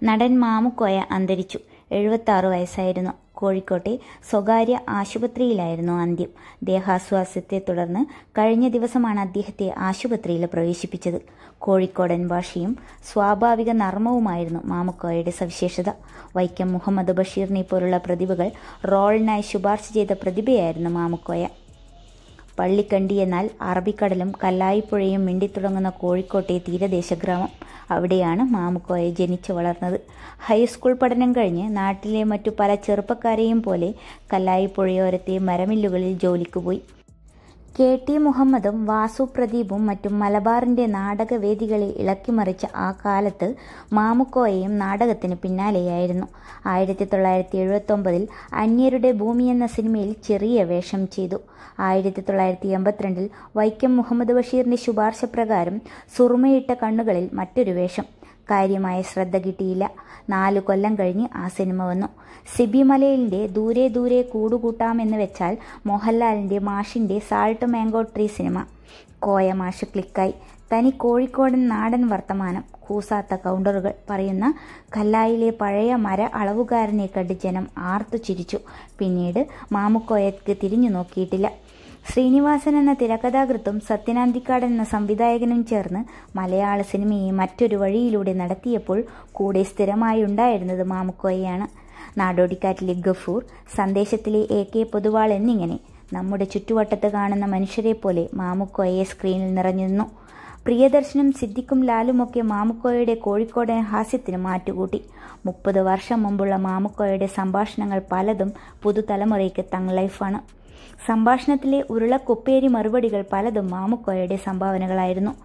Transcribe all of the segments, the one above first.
നടൻ മാമുക്കോയ അന്തരിച്ചു എഴുപത്താറ് വയസ്സായിരുന്നു കോഴിക്കോട്ടെ സ്വകാര്യ ആശുപത്രിയിലായിരുന്നു അന്ത്യം ദേഹാസ്വാസ്ഥ്യത്തെ തുടർന്ന് കഴിഞ്ഞ ദിവസമാണ് അദ്ദേഹത്തെ ആശുപത്രിയിൽ പ്രവേശിപ്പിച്ചത് കോഴിക്കോടൻ ഭാഷയും സ്വാഭാവിക നർമ്മവുമായിരുന്നു മാമുക്കോയയുടെ സവിശേഷത വൈക്കം മുഹമ്മദ് ബഷീറിനെ പോലുള്ള പ്രതിഭകൾ റോളിനായി ശുപാർശ ചെയ്ത പ്രതിഭയായിരുന്നു മാമുക്കോയ പള്ളിക്കണ്ടി എന്നാൽ അറബിക്കടലും കല്ലായിപ്പുഴയും മിണ്ടിത്തുടങ്ങുന്ന കോഴിക്കോട്ടെ തീരദേശ ഗ്രാമം അവിടെയാണ് മാമുക്കോയ ജനിച്ചു വളർന്നത് ഹൈസ്കൂൾ പഠനം കഴിഞ്ഞ് നാട്ടിലെ മറ്റു പല ചെറുപ്പക്കാരെയും പോലെ കല്ലായിപ്പുഴയോരത്തെ മരമില്ലുകളിൽ ജോലിക്ക് പോയി കെ ടി മുഹമ്മദും വാസു പ്രദീപും മറ്റും മലബാറിന്റെ നാടകവേദികളെ ഇളക്കിമറിച്ച ആ കാലത്ത് മാമുക്കോയയും നാടകത്തിന് പിന്നാലെയായിരുന്നു ആയിരത്തി തൊള്ളായിരത്തി എഴുപത്തൊമ്പതിൽ അന്യരുടെ ഭൂമി എന്ന സിനിമയിൽ ചെറിയ വേഷം ചെയ്തു ആയിരത്തി തൊള്ളായിരത്തി എൺപത്തിരണ്ടിൽ വൈക്കം മുഹമ്മദ് ബഷീറിന്റെ ശുപാർശ പ്രകാരം സുറുമയിട്ട കണ്ണുകളിൽ മറ്റൊരു വേഷം കാര്യമായ ശ്രദ്ധ കിട്ടിയില്ല നാലു കൊല്ലം കഴിഞ്ഞ് ആ സിനിമ വന്നു സിബി മലയിലിന്റെ ദൂരെ ദൂരെ കൂടുകൂട്ടാമെന്ന് വെച്ചാൽ മോഹൻലാലിന്റെ മാഷിന്റെ salt mango tree cinema Koya മാഷ് ക്ലിക്കായി തനി കോഴിക്കോടൻ നാടൻ വർത്തമാനം കൂസാത്ത കൗണ്ടറുകൾ പറയുന്ന കല്ലായിലെ പഴയ മര അളവുകാരനെ കണ്ട് ജനം ആർത്തു ചിരിച്ചു പിന്നീട് മാമുക്കോയക്ക് തിരിഞ്ഞു നോക്കിയിട്ടില്ല ശ്രീനിവാസൻ എന്ന തിരക്കഥാകൃത്തും സത്യനാന്തിക്കാടൻ എന്ന സംവിധായകനും ചേർന്ന് മലയാള സിനിമയെ മറ്റൊരു വഴിയിലൂടെ നടത്തിയപ്പോൾ കൂടെ സ്ഥിരമായി ഉണ്ടായിരുന്നത് മാമുക്കോയയാണ് നാടോടിക്കാറ്റിലെ ഗഫൂർ സന്ദേശത്തിലെ എ കെ പൊതുവാൾ എന്നിങ്ങനെ നമ്മുടെ ചുറ്റുവട്ടത്ത് കാണുന്ന മനുഷ്യരെ പോലെ മാമുക്കോയെ സ്ക്രീനിൽ നിറഞ്ഞിരുന്നു പ്രിയദർശനും സിദ്ദിഖും ലാലുമൊക്കെ മാമുക്കോയുടെ കോഴിക്കോടൻ ഹാസ്യത്തിന് മാറ്റുകൂട്ടി മുപ്പത് വർഷം മുമ്പുള്ള മാമുക്കോയുടെ സംഭാഷണങ്ങൾ പലതും പുതുതലമുറയ്ക്ക് തങ് ലൈഫാണ് സംഭാഷണത്തിലെ ഉരുളക്കുപ്പേരി മറുപടികൾ പലതും മാമുക്കോയുടെ സംഭാവനകളായിരുന്നു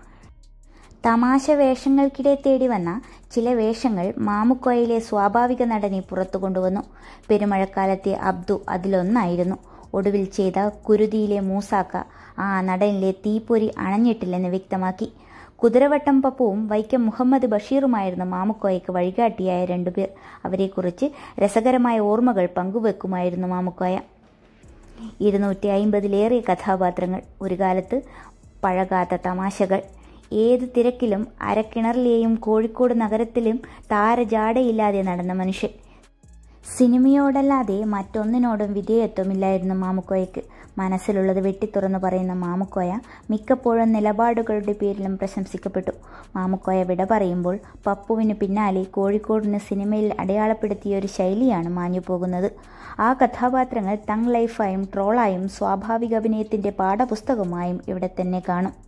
തമാശ വേഷങ്ങൾക്കിടെ തേടി വന്ന ചില വേഷങ്ങൾ മാമുക്കോയിലെ സ്വാഭാവിക നടനെ പുറത്തു കൊണ്ടുവന്നു പെരുമഴക്കാലത്തെ അബ്ദു അതിലൊന്നായിരുന്നു ഒടുവിൽ ചെയ്ത കുരുതിയിലെ മൂസാക്ക ആ നടനിലെ തീപ്പൊരി അണഞ്ഞിട്ടില്ലെന്ന് വ്യക്തമാക്കി കുതിരവട്ടം പപ്പുവും വൈക്കം മുഹമ്മദ് ബഷീറുമായിരുന്നു മാമുക്കോയക്ക് വഴികാട്ടിയായ രണ്ടുപേർ അവരെക്കുറിച്ച് രസകരമായ ഓർമ്മകൾ പങ്കുവെക്കുമായിരുന്നു മാമുക്കോയ ഇരുന്നൂറ്റി അയിമ്പതിലേറെ കഥാപാത്രങ്ങൾ ഒരു കാലത്ത് പഴകാത്ത തമാശകൾ ഏത് തിരക്കിലും അരക്കിണറിലെയും കോഴിക്കോട് നഗരത്തിലും താരജാടയില്ലാതെ നടന്ന മനുഷ്യൻ സിനിമയോടല്ലാതെ മറ്റൊന്നിനോടും വിധേയത്വമില്ലായിരുന്നു മാമുക്കോയക്ക് മനസ്സിലുള്ളത് വെട്ടിത്തുറന്നു പറയുന്ന മാമുക്കോയ മിക്കപ്പോഴും നിലപാടുകളുടെ പേരിലും പ്രശംസിക്കപ്പെട്ടു മാമുക്കോയ വിട പറയുമ്പോൾ പപ്പുവിന് പിന്നാലെ കോഴിക്കോടിന് സിനിമയിൽ അടയാളപ്പെടുത്തിയ ഒരു ശൈലിയാണ് മാഞ്ഞു പോകുന്നത് ആ കഥാപാത്രങ്ങൾ തങ് ലൈഫായും ട്രോളായും സ്വാഭാവിക അഭിനയത്തിന്റെ പാഠപുസ്തകമായും ഇവിടെ തന്നെ കാണും